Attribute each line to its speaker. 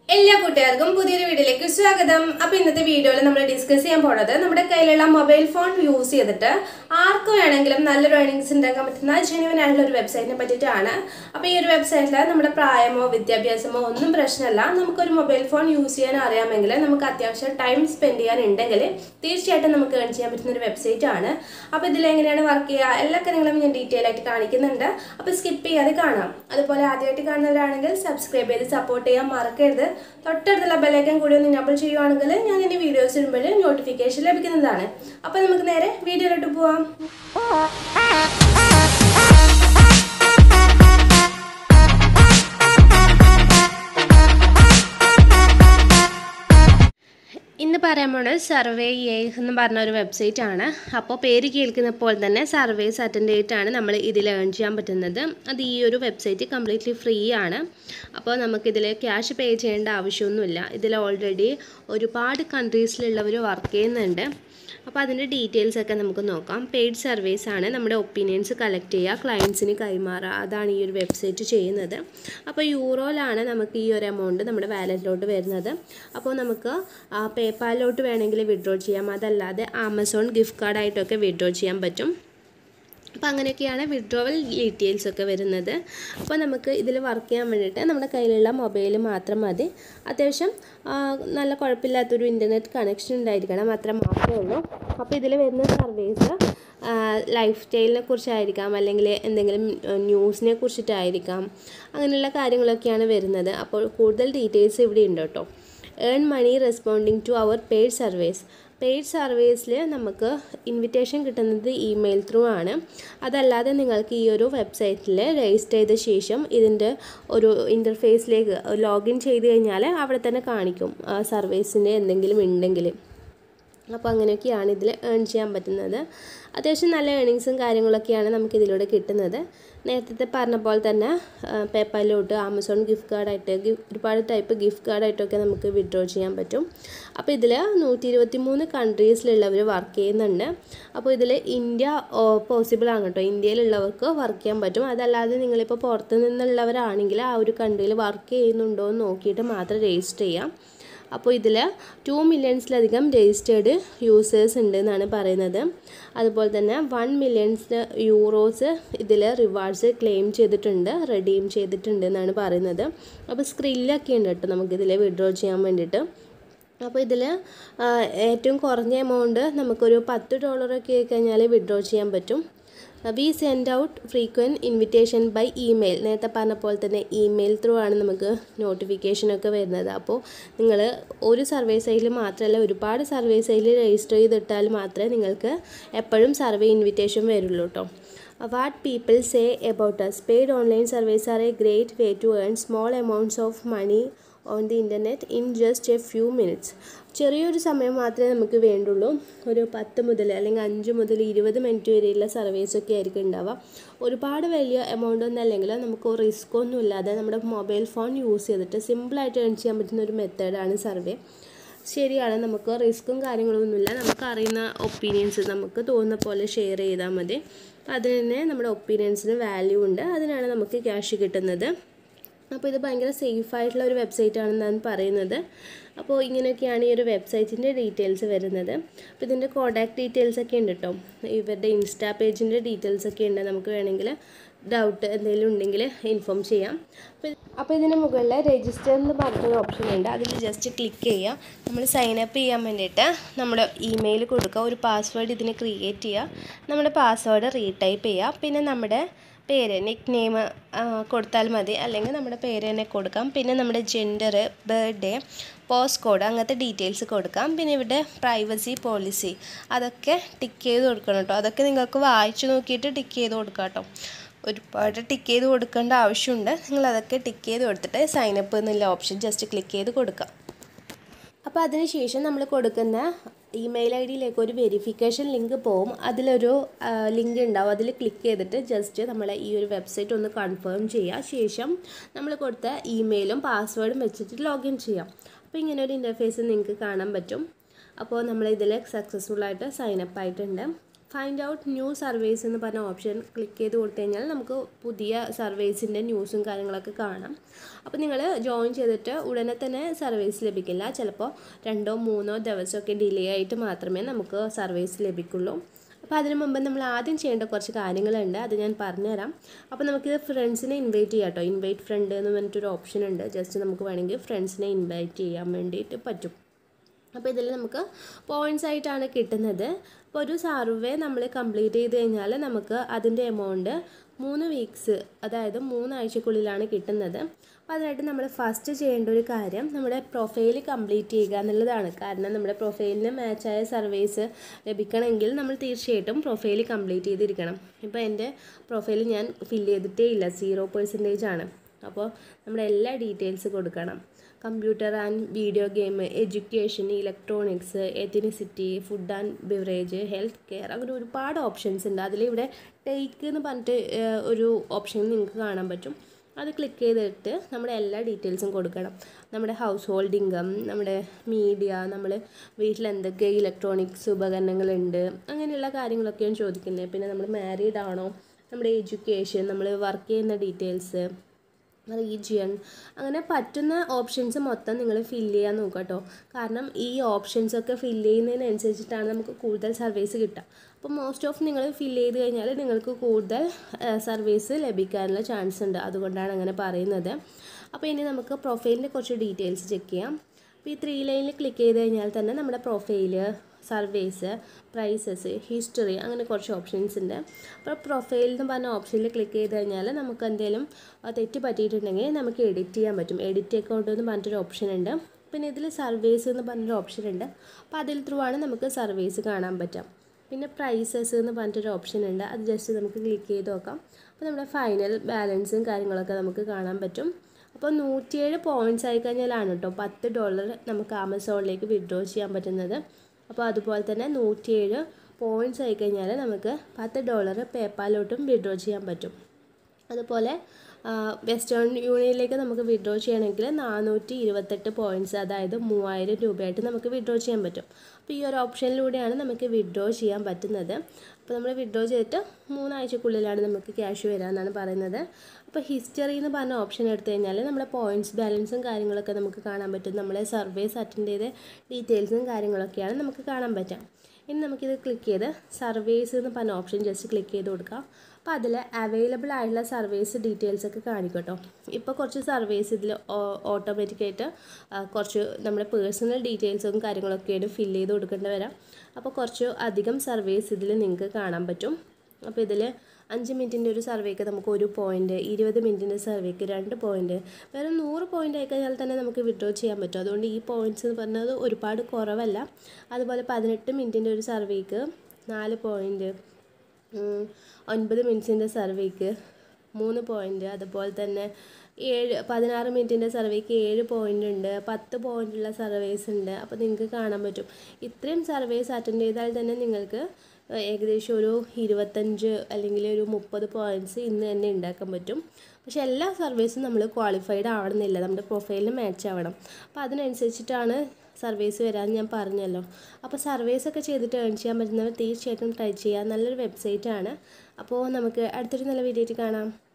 Speaker 1: എല്ലാ കൂട്ടുകാർക്കും പുതിയൊരു വീഡിയോയിലേക്ക് സ്വാഗതം അപ്പൊ ഇന്നത്തെ വീഡിയോയിൽ നമ്മൾ ഡിസ്കസ് ചെയ്യാൻ പോണത് നമ്മുടെ കയ്യിലുള്ള മൊബൈൽ ഫോൺ യൂസ് ചെയ്തിട്ട് ആർക്ക് വേണമെങ്കിലും നല്ലൊരു ഏർണിങ്സ് ഉണ്ടാക്കാൻ പറ്റുന്ന ജെനുവൻ ആയിട്ടുള്ള ഒരു വെബ്സൈറ്റിനെ പറ്റിയിട്ടാണ് അപ്പൊ ഈ ഒരു വെബ്സൈറ്റിൽ നമ്മുടെ പ്രായമോ വിദ്യാഭ്യാസമോ ഒന്നും പ്രശ്നമല്ല നമുക്കൊരു മൊബൈൽ ഫോൺ യൂസ് ചെയ്യാൻ അറിയാമെങ്കിൽ നമുക്ക് അത്യാവശ്യം ടൈം സ്പെൻഡ് ചെയ്യാൻ ഉണ്ടെങ്കിൽ തീർച്ചയായിട്ടും നമുക്ക് ഏൺ ചെയ്യാൻ പറ്റുന്ന ഒരു വെബ്സൈറ്റ് ആണ് അപ്പൊ ഇതിൽ എങ്ങനെയാണ് വർക്ക് ചെയ്യുക എല്ലാ കാര്യങ്ങളും ഞാൻ ഡീറ്റെയിൽ ആയിട്ട് കാണിക്കുന്നുണ്ട് അപ്പൊ സ്കിപ്പ് ചെയ്യാതെ കാണാം അതുപോലെ ആദ്യമായിട്ട് കാണുന്നവരാണെങ്കിൽ സബ്സ്ക്രൈബ് ചെയ്ത് സപ്പോർട്ട് ചെയ്യാൻ മറക്കരുത് തൊട്ടടുത്തുള്ള ബെലൈക്കൻ കൂടി ഒന്ന് എനബിൾ ചെയ്യുവാണെങ്കിൽ ഞാൻ ഇനി വീഡിയോസ് ഇടുമ്പോൾ നോട്ടിഫിക്കേഷൻ ലഭിക്കുന്നതാണ് അപ്പൊ നമുക്ക് നേരെ വീഡിയോയിലോട്ട് പോവാം ഇന്ന് പറയാൻ പോണത് സർവേ എ എന്ന് പറഞ്ഞ ഒരു വെബ്സൈറ്റ് ആണ് അപ്പോൾ പേര് കേൾക്കുന്ന പോലെ തന്നെ സർവേസ് അറ്റൻഡ് ചെയ്തിട്ടാണ് നമ്മൾ ഇതിൽ ഏൺ ചെയ്യാൻ പറ്റുന്നത് അത് ഈ ഒരു വെബ്സൈറ്റ് കംപ്ലീറ്റ്ലി ഫ്രീ ആണ് അപ്പോൾ നമുക്കിതിൽ ക്യാഷ് പേ ചെയ്യേണ്ട ആവശ്യമൊന്നുമില്ല ഇതിൽ ഓൾറെഡി ഒരുപാട് കൺട്രീസിലുള്ളവർ വർക്ക് ചെയ്യുന്നുണ്ട് അപ്പോൾ അതിൻ്റെ ഡീറ്റെയിൽസ് ഒക്കെ നമുക്ക് നോക്കാം പെയ്ഡ് സർവീസ് ആണ് നമ്മുടെ ഒപ്പീനിയൻസ് കളക്ട് ചെയ്യുക ക്ലയൻസിന് കൈമാറുക അതാണ് ഈ ഒരു വെബ്സൈറ്റ് ചെയ്യുന്നത് അപ്പോൾ യൂറോയിലാണ് നമുക്ക് ഈ ഒരു എമൗണ്ട് നമ്മുടെ വാലറ്റിലോട്ട് വരുന്നത് അപ്പോൾ നമുക്ക് പേപ്പാലിലോട്ട് വേണമെങ്കിൽ വിഡ്രോ ചെയ്യാം അതല്ലാതെ ആമസോൺ ഗിഫ്റ്റ് കാർഡായിട്ടൊക്കെ വിഡ്രോ ചെയ്യാൻ പറ്റും അപ്പോൾ അങ്ങനെയൊക്കെയാണ് വിഡ്രോവൽ ഡീറ്റെയിൽസ് ഒക്കെ വരുന്നത് അപ്പോൾ നമുക്ക് ഇതിൽ വർക്ക് ചെയ്യാൻ വേണ്ടിയിട്ട് നമ്മുടെ കയ്യിലുള്ള മൊബൈൽ മാത്രം മതി അത്യാവശ്യം നല്ല കുഴപ്പമില്ലാത്തൊരു ഇൻ്റർനെറ്റ് കണക്ഷൻ ഉണ്ടായിരിക്കണം അത്ര മാത്രമേ ഉള്ളൂ അപ്പോൾ ഇതിൽ വരുന്ന സർവീസ് ലൈഫ് സ്റ്റൈലിനെ കുറിച്ചായിരിക്കാം അല്ലെങ്കിൽ എന്തെങ്കിലും ന്യൂസിനെ കുറിച്ചിട്ടായിരിക്കാം അങ്ങനെയുള്ള കാര്യങ്ങളൊക്കെയാണ് വരുന്നത് അപ്പോൾ കൂടുതൽ ഡീറ്റെയിൽസ് ഇവിടെ ഉണ്ട് കേട്ടോ earn money responding to our paid service paid സർവീസിൽ നമുക്ക് ഇൻവിറ്റേഷൻ കിട്ടുന്നത് ഇമെയിൽ ത്രൂ ആണ് അതല്ലാതെ നിങ്ങൾക്ക് ഈ ഒരു വെബ്സൈറ്റിൽ രജിസ്റ്റർ ചെയ്ത ശേഷം ഇതിൻ്റെ ഒരു ഇൻ്റർഫേസിലേക്ക് ലോഗിൻ ചെയ്ത് കഴിഞ്ഞാൽ അവിടെ തന്നെ കാണിക്കും സർവീസിൻ്റെ എന്തെങ്കിലും ഉണ്ടെങ്കിൽ അപ്പോൾ അങ്ങനെയൊക്കെയാണ് ഇതിൽ ഏൺ ചെയ്യാൻ പറ്റുന്നത് അത്യാവശ്യം നല്ല ഏണിങ്സും കാര്യങ്ങളൊക്കെയാണ് നമുക്ക് ഇതിലൂടെ കിട്ടുന്നത് നേരത്തെ പറഞ്ഞ പോലെ തന്നെ പേപ്പാലിലോട്ട് ആമസോൺ ഗിഫ്റ്റ് കാർഡായിട്ട് ഒരുപാട് ടൈപ്പ് ഗിഫ്റ്റ് കാർഡായിട്ടൊക്കെ നമുക്ക് വിഡ്രോ ചെയ്യാൻ പറ്റും അപ്പോൾ ഇതിൽ നൂറ്റി ഇരുപത്തി മൂന്ന് കൺട്രീസിലുള്ളവർ വർക്ക് ചെയ്യുന്നുണ്ട് അപ്പോൾ ഇതിൽ ഇന്ത്യ പോസിബിൾ ആണ് കേട്ടോ ഇന്ത്യയിലുള്ളവർക്ക് വർക്ക് ചെയ്യാൻ പറ്റും അതല്ലാതെ നിങ്ങളിപ്പോൾ പുറത്ത് നിന്നുള്ളവരാണെങ്കിൽ ആ ഒരു കൺട്രിയിൽ വർക്ക് ചെയ്യുന്നുണ്ടോ എന്ന് നോക്കിയിട്ട് മാത്രം രജിസ്റ്റർ ചെയ്യാം അപ്പോൾ ഇതിൽ ടു മില്യൺസിലധികം രജിസ്റ്റേർഡ് യൂസേഴ്സ് ഉണ്ട് എന്നാണ് പറയുന്നത് അതുപോലെ തന്നെ വൺ മില്യൺസ് യൂറോസ് ഇതിൽ റിവാർഡ്സ് ക്ലെയിം ചെയ്തിട്ടുണ്ട് റെഡീം ചെയ്തിട്ടുണ്ട് എന്നാണ് പറയുന്നത് അപ്പോൾ സ്ക്രില്ലൊക്കെ ഉണ്ട് കേട്ടോ നമുക്കിതിൽ വിഡ്രോ ചെയ്യാൻ വേണ്ടിയിട്ട് അപ്പോൾ ഇതിൽ ഏറ്റവും കുറഞ്ഞ എമൗണ്ട് നമുക്കൊരു പത്ത് ഡോളറൊക്കെ കഴിഞ്ഞാൽ വിഡ്രോ ചെയ്യാൻ പറ്റും we send out frequent invitation by email നേരത്തെ പറഞ്ഞ പോലെ തന്നെ ഇമെയിൽ ത്രൂ ആണ് നമുക്ക് നോട്ടിഫിക്കേഷനൊക്കെ വരുന്നത് അപ്പോൾ നിങ്ങൾ ഒരു സർവേ സൈറ്റിൽ മാത്രമല്ല ഒരുപാട് സർവേ സൈറ്റിൽ രജിസ്റ്റർ ചെയ്തിട്ടാൽ മാത്രമേ നിങ്ങൾക്ക് എപ്പോഴും സർവേ ഇൻവിറ്റേഷൻ വരുള്ളൂ കേട്ടോ what people say about us paid online service are a great way to earn small amounts of money on the internet in just a few minutes ചെറിയൊരു സമയം മാത്രമേ നമുക്ക് വേണ്ടുള്ളൂ ഒരു പത്ത് മുതൽ അല്ലെങ്കിൽ അഞ്ച് മുതൽ ഇരുപത് മിനിറ്റ് വരെയുള്ള സർവീസൊക്കെ ആയിരിക്കും ഉണ്ടാവുക ഒരുപാട് വലിയ എമൗണ്ട് ഒന്നും അല്ലെങ്കിൽ നമുക്ക് റിസ്ക് ഒന്നും ഇല്ലാതെ നമ്മുടെ മൊബൈൽ ഫോൺ യൂസ് ചെയ്തിട്ട് സിമ്പിളായിട്ട് ഏൺ ചെയ്യാൻ പറ്റുന്ന ഒരു മെത്തേഡാണ് സർവേ ശരിയാണ് നമുക്ക് റിസ്ക്കും കാര്യങ്ങളൊന്നുമില്ല നമുക്ക് അറിയുന്ന ഒപ്പീനിയൻസ് നമുക്ക് തോന്നുന്ന പോലെ ഷെയർ ചെയ്താൽ മതി അപ്പോൾ അതിന് തന്നെ നമ്മുടെ ഒപ്പീനിയൻസിന് വാല്യൂ ഉണ്ട് അതിനാണ് നമുക്ക് ക്യാഷ് കിട്ടുന്നത് അപ്പോൾ ഇത് ഭയങ്കര സേഫ് ആയിട്ടുള്ള ഒരു വെബ്സൈറ്റ് ആണെന്നാണ് പറയുന്നത് അപ്പോൾ ഇങ്ങനെയൊക്കെയാണ് ഈ ഒരു വെബ്സൈറ്റിൻ്റെ ഡീറ്റെയിൽസ് വരുന്നത് അപ്പോൾ ഇതിൻ്റെ കോൺടാക്ട് ഡീറ്റെയിൽസ് ഒക്കെ ഉണ്ട് കേട്ടോ ഇവരുടെ ഇൻസ്റ്റാ പേജിൻ്റെ ഡീറ്റെയിൽസ് ഒക്കെ ഉണ്ട് നമുക്ക് വേണമെങ്കിൽ ഡൗട്ട് എന്തെങ്കിലും ഉണ്ടെങ്കിൽ ഇൻഫോം ചെയ്യാം അപ്പോൾ അപ്പോൾ ഇതിന് മുകളിൽ രജിസ്റ്റർ എന്ന് പറഞ്ഞൊരു ഓപ്ഷൻ ഉണ്ട് അതിൽ ജസ്റ്റ് ക്ലിക്ക് ചെയ്യുക നമ്മൾ സൈൻ അപ്പ് ചെയ്യാൻ വേണ്ടിയിട്ട് നമ്മുടെ ഇമെയിൽ കൊടുക്കുക ഒരു പാസ്വേഡ് ഇതിന് ക്രിയേറ്റ് ചെയ്യുക നമ്മുടെ പാസ്വേഡ് റീടൈപ്പ് ചെയ്യുക പിന്നെ നമ്മുടെ പേര് നിക് നെയിം കൊടുത്താൽ മതി അല്ലെങ്കിൽ നമ്മുടെ പേര് തന്നെ കൊടുക്കാം പിന്നെ നമ്മുടെ ജെൻഡർ ബർത്ത്ഡേ പോസ്റ്റ് കോഡ് അങ്ങനത്തെ ഡീറ്റെയിൽസ് കൊടുക്കാം പിന്നെ ഇവിടെ പ്രൈവസി പോളിസി അതൊക്കെ ടിക്ക് ചെയ്ത് കൊടുക്കണം കേട്ടോ അതൊക്കെ നിങ്ങൾക്ക് വായിച്ചു നോക്കിയിട്ട് ടിക്ക് ചെയ്ത് കൊടുക്കാം കേട്ടോ ഒരുപാട് ടിക്ക് ചെയ്ത് കൊടുക്കേണ്ട ആവശ്യമുണ്ട് നിങ്ങൾ അതൊക്കെ ടിക്ക് ചെയ്ത് കൊടുത്തിട്ട് സൈനപ്പ് എന്നുള്ള ഓപ്ഷൻ ജസ്റ്റ് ക്ലിക്ക് ചെയ്ത് കൊടുക്കാം അപ്പോൾ അതിനുശേഷം നമ്മൾ കൊടുക്കുന്ന ഇമെയിൽ ഐ ഡിയിലേക്ക് ഒരു വെരിഫിക്കേഷൻ ലിങ്ക് പോവും അതിലൊരു ലിങ്ക് ഉണ്ടാവും അതിൽ ക്ലിക്ക് ചെയ്തിട്ട് ജസ്റ്റ് നമ്മളെ ഈ ഒരു വെബ്സൈറ്റ് ഒന്ന് കൺഫേം ചെയ്യുക ശേഷം നമ്മൾ കൊടുത്ത ഇമെയിലും പാസ്വേഡും വെച്ചിട്ട് ലോഗിൻ ചെയ്യാം അപ്പോൾ ഇങ്ങനെ ഒരു ഇൻ്റർഫേസ് നിങ്ങൾക്ക് കാണാൻ പറ്റും അപ്പോൾ നമ്മൾ ഇതിൽ സക്സസ്ഫുള്ളായിട്ട് സൈനപ്പ് ആയിട്ടുണ്ട് ഫൈൻഡ് ഔട്ട് ന്യൂ സർവീസ് എന്ന് പറഞ്ഞ ഓപ്ഷൻ ക്ലിക്ക് ചെയ്ത് കൊടുത്തു കഴിഞ്ഞാൽ നമുക്ക് പുതിയ സർവീസിൻ്റെ ന്യൂസും കാര്യങ്ങളൊക്കെ കാണാം അപ്പോൾ നിങ്ങൾ ജോയിൻ ചെയ്തിട്ട് ഉടനെ തന്നെ സർവീസ് ലഭിക്കില്ല ചിലപ്പോൾ രണ്ടോ മൂന്നോ ദിവസമൊക്കെ ഡിലേ ആയിട്ട് മാത്രമേ നമുക്ക് സർവീസ് ലഭിക്കുള്ളൂ അപ്പോൾ അതിന് മുമ്പ് നമ്മൾ ആദ്യം ചെയ്യേണ്ട കുറച്ച് കാര്യങ്ങളുണ്ട് അത് ഞാൻ പറഞ്ഞുതരാം അപ്പോൾ നമുക്ക് ഫ്രണ്ട്സിനെ ഇൻവൈറ്റ് ചെയ്യാം കേട്ടോ ഇൻവൈറ്റ് ഫ്രണ്ട് എന്ന് പറഞ്ഞിട്ടൊരു ഓപ്ഷൻ ഉണ്ട് ജസ്റ്റ് നമുക്ക് വേണമെങ്കിൽ ഫ്രണ്ട്സിനെ ഇൻവൈറ്റ് ചെയ്യാൻ വേണ്ടിയിട്ട് പറ്റും അപ്പോൾ ഇതിൽ നമുക്ക് പോയിൻറ്റ്സ് ആയിട്ടാണ് കിട്ടുന്നത് അപ്പോൾ ഒരു സർവേ നമ്മൾ കംപ്ലീറ്റ് ചെയ്ത് കഴിഞ്ഞാൽ നമുക്ക് അതിൻ്റെ എമൗണ്ട് മൂന്ന് വീക്സ് അതായത് മൂന്നാഴ്ചക്കുള്ളിലാണ് കിട്ടുന്നത് അപ്പോൾ അതിനായിട്ട് നമ്മൾ ഫസ്റ്റ് ചെയ്യേണ്ട ഒരു കാര്യം നമ്മുടെ പ്രൊഫൈൽ കംപ്ലീറ്റ് ചെയ്യുക എന്നുള്ളതാണ് കാരണം നമ്മുടെ പ്രൊഫൈലിന് മാച്ചായ സർവീസ് ലഭിക്കണമെങ്കിൽ നമ്മൾ തീർച്ചയായിട്ടും പ്രൊഫൈൽ കംപ്ലീറ്റ് ചെയ്തിരിക്കണം ഇപ്പോൾ എൻ്റെ പ്രൊഫൈൽ ഞാൻ ഫില്ല് ചെയ്തിട്ടേ ഇല്ല സീറോ പെർസെൻറ്റേജ് ആണ് അപ്പോൾ നമ്മുടെ എല്ലാ ഡീറ്റെയിൽസ് കൊടുക്കണം computer and video game education electronics ethnicity food and beverage health care അങ്ങനെ ഒരുപാട് ഓപ്ഷൻസ് ഉണ്ട് അതിലിവിടെ ടേക്ക് എന്ന് പറഞ്ഞിട്ട് ഏഹ്, ഒരു ഓപ്ഷൻ നിങ്ങൾക്ക് കാണാൻ പറ്റും അത് ക്ലിക്ക് ചെയ്തിട്ട് നമ്മുടെ എല്ലാ ഡീറ്റെയിൽസും കൊടുക്കണം നമ്മുടെ ഹൗസ് ഹോൾഡ് ഇൻകം നമ്മുടെ മീഡിയ നമ്മൾ വീട്ടിൽ എന്തൊക്കെ ഇലക്ട്രോണിക്സ് ഉപകരണങ്ങളുണ്ട് അങ്ങനെയുള്ള കാര്യങ്ങളൊക്കെയാണ് ചോദിക്കുന്നത് പിന്നെ നമ്മൾ മാരീഡ് ആണോ നമ്മുടെ എഡ്യൂക്കേഷൻ നമ്മൾ വർക്ക് ചെയ്യുന്ന ഡീറ്റെയിൽസ് റീജിയൺ അങ്ങനെ പറ്റുന്ന ഓപ്ഷൻസ് മൊത്തം നിങ്ങൾ ഫില്ല് ചെയ്യാൻ നോക്കുക കേട്ടോ കാരണം ഈ ഓപ്ഷൻസ് ഒക്കെ ഫില്ല് ചെയ്യുന്നതിനനുസരിച്ചിട്ടാണ് നമുക്ക് കൂടുതൽ സർവീസ് കിട്ടുക അപ്പോൾ മോസ്റ്റ് ഓഫ് നിങ്ങൾ ഫില്ല് ചെയ്ത് കഴിഞ്ഞാൽ നിങ്ങൾക്ക് കൂടുതൽ സർവീസ് ലഭിക്കാനുള്ള ചാൻസ് ഉണ്ട് അതുകൊണ്ടാണ് അങ്ങനെ പറയുന്നത് അപ്പോൾ ഇനി നമുക്ക് പ്രൊഫൈലിൻ്റെ കുറച്ച് ഡീറ്റെയിൽസ് ചെക്ക് ചെയ്യാം അപ്പോൾ ഈ ത്രീ ലൈനിൽ ക്ലിക്ക് ചെയ്ത് കഴിഞ്ഞാൽ തന്നെ നമ്മുടെ പ്രൊഫൈല് സർവീസ് പ്രൈസസ് ഹിസ്റ്ററി അങ്ങനെ കുറച്ച് ഓപ്ഷൻസ് ഉണ്ട് അപ്പോൾ പ്രൊഫൈൽ എന്ന് പറഞ്ഞ ഓപ്ഷനിൽ ക്ലിക്ക് ചെയ്ത് കഴിഞ്ഞാൽ നമുക്ക് എന്തെങ്കിലും ആ, തെറ്റ് പറ്റിയിട്ടുണ്ടെങ്കിൽ നമുക്ക് എഡിറ്റ് ചെയ്യാൻ പറ്റും എഡിറ്റ് അക്കൗണ്ട് എന്ന് പറഞ്ഞിട്ടൊരു ഓപ്ഷൻ ഉണ്ട് പിന്നെ ഇതിൽ സർവീസ് എന്ന് പറഞ്ഞൊരു ഓപ്ഷൻ ഉണ്ട് അപ്പോൾ അതിൽ ത്രൂ ആണ് നമുക്ക് സർവീസ് കാണാൻ പറ്റുക പിന്നെ പ്രൈസസ് എന്ന് പറഞ്ഞിട്ടൊരു ഓപ്ഷൻ ഉണ്ട് അത് ജസ്റ്റ് നമുക്ക് ക്ലിക്ക് ചെയ്ത് നോക്കാം അപ്പോൾ നമ്മുടെ ഫൈനൽ ബാലൻസും കാര്യങ്ങളൊക്കെ നമുക്ക് കാണാൻ പറ്റും അപ്പോൾ നൂറ്റിയേഴ് പോയിൻറ്റ്സ് ആയി കഴിഞ്ഞാലാണ് കേട്ടോ പത്ത് ഡോളർ നമുക്ക് ആമസോണിലേക്ക് വിഡ്രോ ചെയ്യാൻ പറ്റുന്നത് അപ്പോൾ അതുപോലെ തന്നെ നൂറ്റിയേഴ് പോയിൻറ്റ്സ് ആയി കഴിഞ്ഞാൽ നമുക്ക് പത്ത് ഡോളർ പേപ്പാലോട്ടും വിഡ്രോ ചെയ്യാൻ പറ്റും അതുപോലെ ആ, വെസ്റ്റേൺ യൂണിയനിലേക്ക് നമുക്ക് വിഡ്രോ ചെയ്യണമെങ്കിൽ നാനൂറ്റി ഇരുപത്തെട്ട് പോയിൻറ്റ്സ് അതായത് മൂവായിരം രൂപയായിട്ട് നമുക്ക് വിഡ്രോ ചെയ്യാൻ പറ്റും അപ്പോൾ ഈ ഒരു ഓപ്ഷനിലൂടെയാണ് നമുക്ക് വിഡ്രോ ചെയ്യാൻ പറ്റുന്നത് അപ്പോൾ നമ്മൾ വിഡ്രോ ചെയ്തിട്ട് മൂന്നാഴ്ചക്കുള്ളിലാണ് നമുക്ക് ക്യാഷ് വരിക എന്നാണ് പറയുന്നത് അപ്പോൾ ഹിസ്റ്ററി എന്ന് പറഞ്ഞ ഓപ്ഷൻ എടുത്തു കഴിഞ്ഞാൽ നമ്മുടെ പോയിൻറ്റ്സ് ബാലൻസും കാര്യങ്ങളൊക്കെ നമുക്ക് കാണാൻ പറ്റും നമ്മളെ സർവീസ് അറ്റൻഡ് ചെയ്ത ഡീറ്റെയിൽസും കാര്യങ്ങളൊക്കെയാണ് നമുക്ക് കാണാൻ പറ്റുക ഇനി നമുക്കിത് ക്ലിക്ക് ചെയ്ത് സർവീസ് എന്ന് പറഞ്ഞ ഓപ്ഷൻ ജസ്റ്റ് ക്ലിക്ക് ചെയ്ത് കൊടുക്കാം അപ്പോൾ അതിൽ അവൈലബിൾ ആയിട്ടുള്ള സർവീസ് ഡീറ്റെയിൽസ് ഒക്കെ കാണിക്കും കേട്ടോ ഇപ്പോൾ കുറച്ച് സർവീസ് ഇതിൽ ഓട്ടോമാറ്റിക്കായിട്ട് കുറച്ച് നമ്മുടെ പേഴ്സണൽ ഡീറ്റെയിൽസും കാര്യങ്ങളൊക്കെയാണ് ഫില്ല് ചെയ്ത് കൊടുക്കേണ്ടി വരാം അപ്പോൾ കുറച്ച് അധികം സർവീസ് ഇതിൽ നിങ്ങൾക്ക് കാണാൻ പറ്റും അപ്പോൾ ഇതിൽ അഞ്ച് മിനിറ്റിൻ്റെ ഒരു സർവേക്ക് നമുക്ക് ഒരു പോയിൻറ്റ് ഇരുപത് മിനിറ്റിൻ്റെ സർവേക്ക് രണ്ട് പോയിൻറ്റ് വെറും നൂറ് പോയിൻ്റ് ആയിക്കഴിഞ്ഞാൽ തന്നെ നമുക്ക് വിഡ്രോ ചെയ്യാൻ പറ്റും അതുകൊണ്ട് ഈ പോയിൻറ്റ്സ് എന്ന് പറഞ്ഞത് ഒരുപാട് കുറവല്ല അതുപോലെ പതിനെട്ട് മിനിറ്റിൻ്റെ ഒരു സർവേക്ക് നാല് പോയിൻറ്റ് ഒൻപത് മിനിറ്റ്സിൻ്റെ സർവേക്ക് മൂന്ന് പോയിൻ്റ് അതുപോലെ തന്നെ ഏഴ് പതിനാറ് മിനിറ്റിൻ്റെ സർവേക്ക് ഏഴ് പോയിൻ്റ് ഉണ്ട് പത്ത് പോയിൻ്റുള്ള സർവേസ് ഉണ്ട് അപ്പോൾ നിങ്ങൾക്ക് കാണാൻ പറ്റും ഇത്രയും സർവേസ് അറ്റൻഡ് ചെയ്താൽ തന്നെ നിങ്ങൾക്ക് ഏകദേശം ഒരു ഇരുപത്തഞ്ച് അല്ലെങ്കിൽ ഒരു മുപ്പത് പോയിൻറ്റ്സ് ഇന്ന് തന്നെ ഉണ്ടാക്കാൻ പറ്റും പക്ഷേ എല്ലാ സർവീസും നമ്മൾ ക്വാളിഫൈഡ് ആവണമെന്നില്ല നമ്മുടെ പ്രൊഫൈലിന് മാച്ച് ആവണം അപ്പോൾ അതിനനുസരിച്ചിട്ടാണ് സർവീസ് വരാമെന്ന് ഞാൻ പറഞ്ഞല്ലോ അപ്പോൾ സർവീസ് ഒക്കെ ചെയ്തിട്ട് ഏൺ ചെയ്യാൻ പറ്റുന്നവർ തീർച്ചയായിട്ടും ട്രൈ ചെയ്യുക നല്ലൊരു വെബ്സൈറ്റ് ആണ് അപ്പോൾ നമുക്ക് അടുത്തൊരു നല്ല വീഡിയോ ആയിട്ട് കാണാം